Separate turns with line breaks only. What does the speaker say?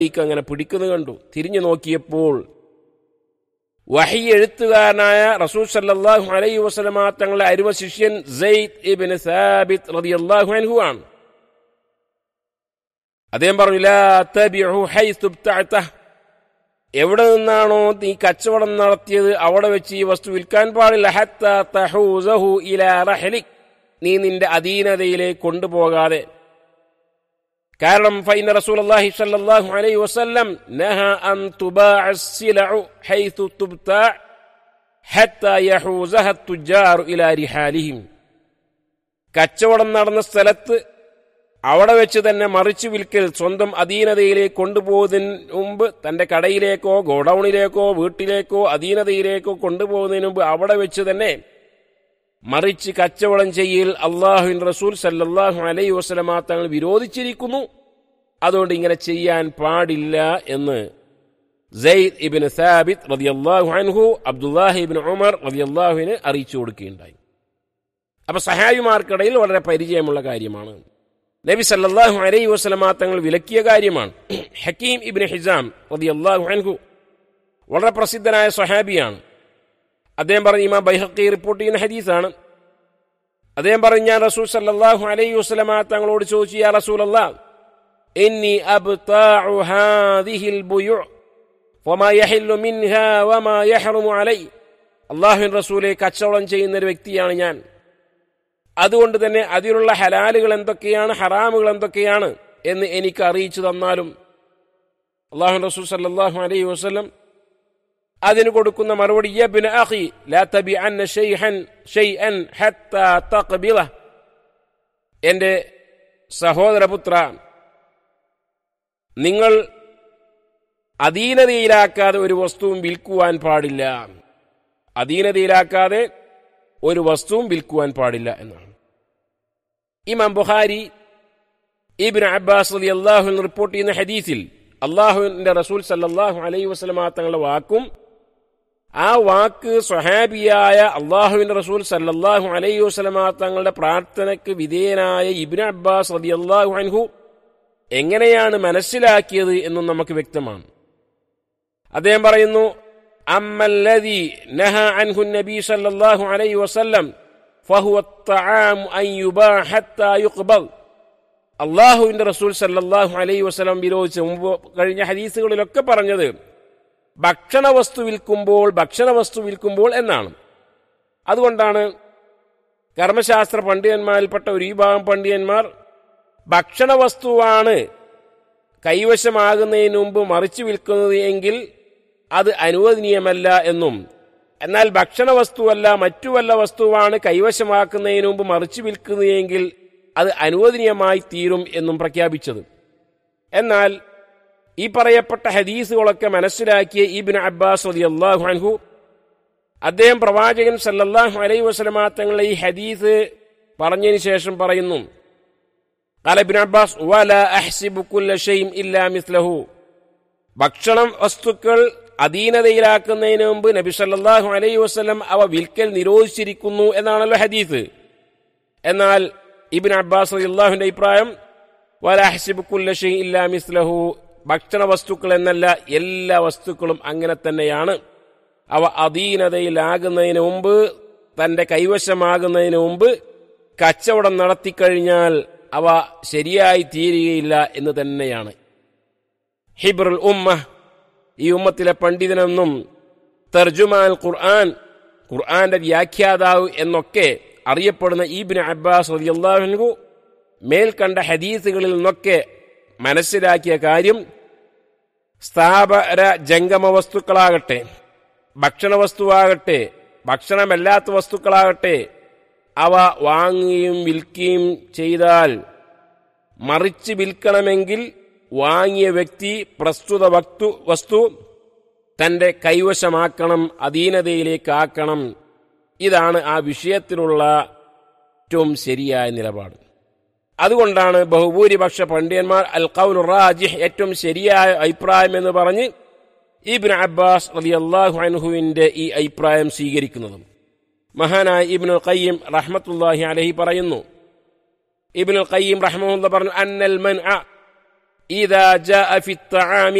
അങ്ങനെ പിടിക്കുന്നത് കണ്ടു തിരിഞ്ഞു നോക്കിയപ്പോൾ വഹി എഴുത്തുകാരനായ റസൂൽ സല്ലല്ലാഹു അലൈഹി വസല്ലമ തങ്ങളുടെ അരുമ ശിഷ്യൻ സെയ്ദ് ഇബ്നു സാബിത്ത് റളിയല്ലാഹു അൻഹു ആണ് അദ്ദേഹം പറഞ്ഞു ലാ തബിഉ ഹൈസു ഇബ്തഅതഹ് എവിടെ നിന്നാണോ നീ കച്ചവടം നടത്തിയത് അവിടെ വെച്ച് ഈ വസ്തു വിൽക്കാൻ പാടില്ല ഹത്ത തഹൂസഹു ഇലാ റഹ്ലിക് നീ നിന്റെ അധീനതയിലേക്ക് കൊണ്ടുപോകാതെ കാരണം ഫൈന റസൂലുള്ളാഹി സ്വല്ലല്ലാഹു അലൈഹി വസല്ലം നഹ അൻ തുബാഅ السلع حيث تبتاع حتى يحوزها التجار إلى رحالهم കച്ചവടം നടന്ന സ്ഥലത്ത് അവിടെ വെച്ച് തന്നെ മറിച്ചു വിൽക്കൽ സ്വന്തം അധീനതയിലേക്ക് കൊണ്ടുപോകുന്നതിന് മുമ്പ് തന്റെ കടയിലേക്കോ ഗോഡൌണിലേക്കോ വീട്ടിലേക്കോ അധീനതയിലേക്കോ കൊണ്ടുപോകുന്നതിന് മുമ്പ് അവിടെ വെച്ച് തന്നെ മറിച്ച് കച്ചവടം ചെയ്യൽ അള്ളാഹുവിൻ റസൂൽ സല്ലല്ലാഹു അലൈഹി വസല്ലമ തങ്ങൾ വിരോധിച്ചിരിക്കുന്നു അതുകൊണ്ട് ഇങ്ങനെ ചെയ്യാൻ പാടില്ല എന്ന് സെയ്ദ് ഇബിൻ സാബിത്ത് റളിയല്ലാഹു അൻഹു അബ്ദുല്ലാഹി ഇബിൻ ഉമർ റളിയല്ലാഹുവിന് അറിയിച്ചു കൊടുക്കുകയുണ്ടായി അപ്പൊ സഹായിമാർക്കിടയിൽ വളരെ പരിചയമുള്ള കാര്യമാണ് നബി സല്ലല്ലാഹു അലൈഹി വസല്ലമ തങ്ങൾ വിലക്കിയ കാര്യമാണ് ഹക്കീം ഇബിൻ ഹിസാം റളിയല്ലാഹു അൻഹു വളരെ പ്രസിദ്ധനായ സ്വഹാബിയാണ് അദ്ദേഹം പറഞ്ഞു ഇമാം ബൈഹക്കി റിപ്പോർട്ട് ചെയ്യുന്ന ഹദീസാണ് അദ്ദേഹം പറഞ്ഞു ഞാൻ റസൂൽ സല്ലല്ലാഹു അലൈഹി വസല്ലമ തങ്ങളോട് ചോദിച്ചു യാ റസൂലല്ലാ ഇന്നി അബ്താഉ ഹാദിഹിൽ ബുയു വമാ യഹില്ലു മിൻഹാ വമാ യഹ്റുമു അലൈ അല്ലാഹുവിൻ റസൂലെ കച്ചവടം ചെയ്യുന്ന ഒരു വ്യക്തിയാണ് ഞാൻ അതുകൊണ്ട് തന്നെ അതിലുള്ള ഹലാലുകൾ എന്തൊക്കെയാണ് ഹറാമുകൾ എന്തൊക്കെയാണ് എന്ന് എനിക്ക് അറിയിച്ചു തന്നാലും അള്ളാഹു റസൂൽ സല്ലല്ലാഹു അലൈഹി വസല്ലം അതിന് കൊടുക്കുന്ന മറുപടി യബ്ന അഖി ലാ തബിഅന്ന ഷൈഅൻ ഷൈഅൻ ഹത്താ തഖബില എൻ്റെ സഹോദരപുത്ര നിങ്ങൾ അധീനതയിലാക്കാതെ ഒരു വസ്തുവും വിൽക്കുവാൻ പാടില്ല അധീനതയിലാക്കാതെ ഒരു വസ്തുവും വിൽക്കുവാൻ പാടില്ല എന്നാണ് Imam Bukhari Ibn Abbas Ali അള്ളാഹു റിപ്പോർട്ട് ചെയ്യുന്ന ഹദീസിൽ അള്ളാഹുവിന്റെ റസൂൽ സല്ലല്ലാഹു അലൈഹി വസല്ലമ തങ്ങളുടെ വാക്കും ആ വാക്ക് സ്വഹാബിയായ അള്ളാഹുവിന്റെ റസൂൽ സല്ലല്ലാഹു അലൈഹി വസല്ലമ തങ്ങളുടെ പ്രാർത്ഥനയ്ക്ക് വിധേയനായ ഇബിൻ അബ്ബാസ് റതി അള്ളാഹു അൻഹു എങ്ങനെയാണ് മനസ്സിലാക്കിയത് എന്നും നമുക്ക് വ്യക്തമാണ് അദ്ദേഹം പറയുന്നു അമ്മല്ലതി നഹ അൻഹു നബി സല്ലല്ലാഹു അലൈഹി വസല്ലം ഫഹുവ الطعام أن يباع حتى يقبض അള്ളാഹുവിന്റെ റസൂൽ സല്ലല്ലാഹു അലൈഹി വസല്ലം വിരോധിച്ച മുമ്പ് കഴിഞ്ഞ ഹദീസുകളിലൊക്കെ പറഞ്ഞത് ഭക്ഷണ വസ്തു വിൽക്കുമ്പോൾ ഭക്ഷണ വസ്തു വിൽക്കുമ്പോൾ എന്നാണ് അതുകൊണ്ടാണ് കർമ്മശാസ്ത്ര പണ്ഡിതന്മാരിൽപ്പെട്ട ഒരു വിഭാഗം പണ്ഡിതന്മാർ ഭക്ഷണ വസ്തുവാണ് കൈവശമാകുന്നതിന് മുമ്പ് മറിച്ചു വിൽക്കുന്നത് എങ്കിൽ അത് അനുവദനീയമല്ല എന്നും എന്നാൽ ഭക്ഷണ വസ്തുവല്ല മറ്റു വല്ല വസ്തുവാണ് കൈവശമാക്കുന്നതിന് മുമ്പ് മറിച്ചു വിൽക്കുന്നതെങ്കിൽ അത് അനുവദനീയമായി തീരും എന്നും പ്രഖ്യാപിച്ചത് എന്നാൽ ഈ പറയപ്പെട്ട ഹദീസുകളൊക്കെ മനസ്സിലാക്കിയ ഇബിൻ അബ്ബാസ് റതി അള്ളാഹു അൻഹു അദ്ദേഹം പ്രവാചകൻ സല്ലല്ലാഹു അലൈഹി വസല്ലമ തങ്ങളുടെ ഈ ഹദീസ് പറഞ്ഞതിന് ശേഷം പറയുന്നു قال ابن عباس ولا أحسب كل شيء إلا مثله ഭക്ഷണം വസ്തുക്കൾ അധീനതയിലാക്കുന്നതിന് മുമ്പ് നബി സല്ലല്ലാഹു അലൈഹി വസല്ലം അവ വിൽക്കൽ നിരോധിച്ചിരിക്കുന്നു എന്നാണല്ലോ ഹദീസ് എന്നാൽ ഇബിൻ അബ്ബാസ് അള്ളാഹുവിന്റെ അഭിപ്രായം വലാഹ്സിബ് കുല്ല ഷൈ ഇല്ലാ മിസ്ലഹു ഭക്ഷണ വസ്തുക്കൾ എന്നല്ല എല്ലാ വസ്തുക്കളും അങ്ങനെ തന്നെയാണ് അവ അധീനതയിലാകുന്നതിന് മുമ്പ് തന്റെ കൈവശമാകുന്നതിന് മുമ്പ് കച്ചവടം നടത്തിക്കഴിഞ്ഞാൽ അവ ശരിയായി തീരുകയില്ല എന്ന് തന്നെയാണ് ഹിബ്രുൽ ഉമ്മ ഈ ഉമ്മത്തിലെ പണ്ഡിതനെന്നും തർജുമാൻ ഖുർആൻ ഖുർആന്റെ വ്യാഖ്യാതാവ് എന്നൊക്കെ അറിയപ്പെടുന്ന ഈബിന് അബ്ബാസ് റളിയല്ലാഹു മേൽ കണ്ട ഹദീസുകളിൽ നിന്നൊക്കെ മനസ്സിലാക്കിയ കാര്യം സ്ഥാപന ജംഗമ വസ്തുക്കളാകട്ടെ ഭക്ഷണ വസ്തുവാകട്ടെ ഭക്ഷണമല്ലാത്ത വസ്തുക്കളാകട്ടെ അവ വാങ്ങുകയും വിൽക്കുകയും ചെയ്താൽ മറിച്ച് വിൽക്കണമെങ്കിൽ വാങ്ങിയ വ്യക്തി പ്രസ്തുത വസ്തു വസ്തു തന്റെ കൈവശമാക്കണം അധീനതയിലേക്കാക്കണം ഇതാണ് ആ വിഷയത്തിലുള്ള ഏറ്റവും ശരിയായ നിലപാട് അതുകൊണ്ടാണ് ബഹുഭൂരിപക്ഷ പണ്ഡിതന്മാർ അൽ കൗൽ റാജിഹ് ഏറ്റവും ശരിയായ അഭിപ്രായം എന്ന് പറഞ്ഞ് ഇബിൻ അബ്ബാസ് റലി അള്ളാഹു അൻഹുവിന്റെ ഈ അഭിപ്രായം സ്വീകരിക്കുന്നതും മഹാനായ ഇബിനുൽ ഖയ്യം റഹ്മത്തുല്ലാഹി അലഹി പറയുന്നു ഇബിനുൽ ഖയ്യം റഹ്മുല്ല പറഞ്ഞു അന്നൽ മൻ إذا جاء في الطعام